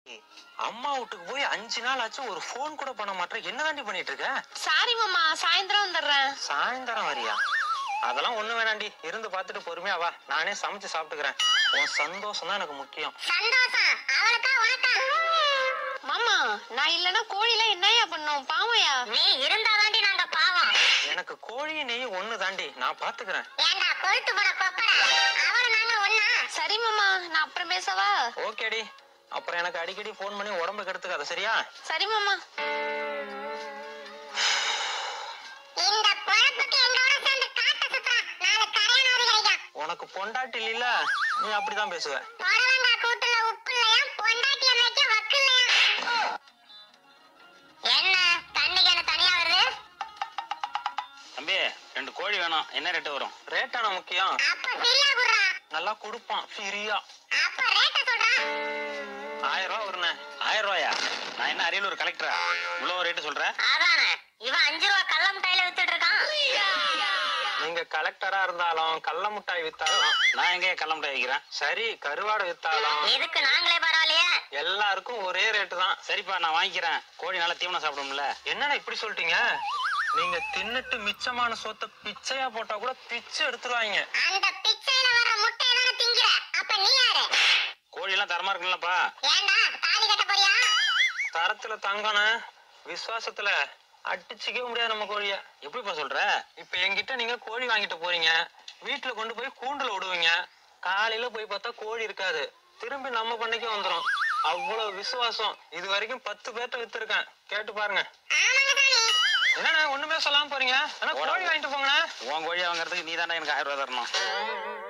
அம்மா வீட்டுக்கு போய் அஞ்சு நாள் ஆச்சு ஒரு ஃபோன் கூட பண்ண மாட்டேன் என்ன தாண்டி பண்ணிட்டு இருக்க சாரி மாமா சாயந்தரம் வந்துடுறேன் சாயந்தரம் வரியா அதெல்லாம் ஒண்ணு வேணாண்டி இருந்து பார்த்துட்டு பொறுமையா வா நானே சமைச்சு சாப்பிட்டுக்கிறேன் உன் சந்தோஷம் தான் எனக்கு முக்கியம் சந்தோஷம் அவளுக்கா உனக்கா மாமா நான் இல்லனா கோழி எல்லாம் என்னையா பண்ணும் பாவையா நீ இருந்தாதாண்டி நாங்க பாவம் எனக்கு கோழி நெய் ஒண்ணு தாண்டி நான் பாத்துக்கிறேன் ஏண்டா கொழுத்து போட கொப்பர அவளும் நாங்க ஒண்ணா சரி மாமா நான் அப்புறம் பேசவா ஓகேடி அப்புறம் எனக்கு அடிக்கடி ஃபோன் பண்ணி உடம்பு கெடுத்துக்காத சரியா சரி மாமா இந்த பொழப்புக்கு எங்களோட சேர்ந்து காட்ட சுத்துறான் நாலு கரையானாவது கிடைக்கும் உனக்கு பொண்டாட்டி இல்ல நீ அப்படிதான் பேசுவ புடலங்கா கூட்டுல உப்பு இல்லையா பொண்டாட்டி அன்னைக்கு வக்கு இல்லையா என்ன தண்ணி கேன தனியா வருது தம்பி ரெண்டு கோழி வேணும் என்ன ரேட்டு வரும் ரேட்டான முக்கியம் அப்ப ஃப்ரீயா குடுறா நல்லா கொடுப்பான் ஃப்ரீயா அப்ப ரேட்ட சொல்றா ஆயிரம் ரூபா வருண்ணே ஆயிரம் ரூபாயா நான் என்ன அரியலூர் கலெக்டரா இவ்வளோ ரேட்டு சொல்றேன் அதானே இவன் அஞ்சு ரூபா கள்ள முட்டையில வித்துட்டு இருக்கான் நீங்க கலெக்டரா இருந்தாலும் கள்ள முட்டாய் வித்தாலும் நான் எங்கே கள்ள முட்டை வைக்கிறேன் சரி கருவாடை வித்தாலும் இதுக்கு நாங்களே பரவாயில்லையே எல்லாருக்கும் ஒரே ரேட்டு தான் சரிப்பா நான் வாங்கிக்கிறேன் கோழி நல்லா தீவனம் சாப்பிடும்ல என்னண்ணா இப்படி சொல்லிட்டீங்க நீங்க தின்னுட்டு மிச்சமான சோத்தை பிச்சையா போட்டா கூட பிச்சை எடுத்துருவாங்க அந்த பிச்சையில வர முட்டையை தானே திங்கிற அப்ப நீ யாரு கோழி எல்லாம் தரமா இருக்குல்லப்பா ஏண்டா தாலி கட்ட போறியா தரத்துல தங்கணும் விசுவாசத்துல அடிச்சுக்கவே முடியாது நம்ம கோழிய எப்படிப்பா சொல்ற இப்ப என்கிட்ட நீங்க கோழி வாங்கிட்டு போறீங்க வீட்டுல கொண்டு போய் கூண்டுல விடுவீங்க காலையில போய் பார்த்தா கோழி இருக்காது திரும்பி நம்ம பண்ணைக்கு வந்துரும் அவ்வளவு விசுவாசம் இது வரைக்கும் பத்து பேர்ட்ட வித்திருக்கேன் கேட்டு பாருங்க ஆமாங்க தானே என்னண்ணே ஒண்ணுமே சொல்லாம போறீங்க ஆனா கோழி வாங்கிட்டு போங்கண்ணே உன் கோழி வாங்குறதுக்கு நீ தானே எனக்கு ஆயிரம் ரூபாய் தரணும்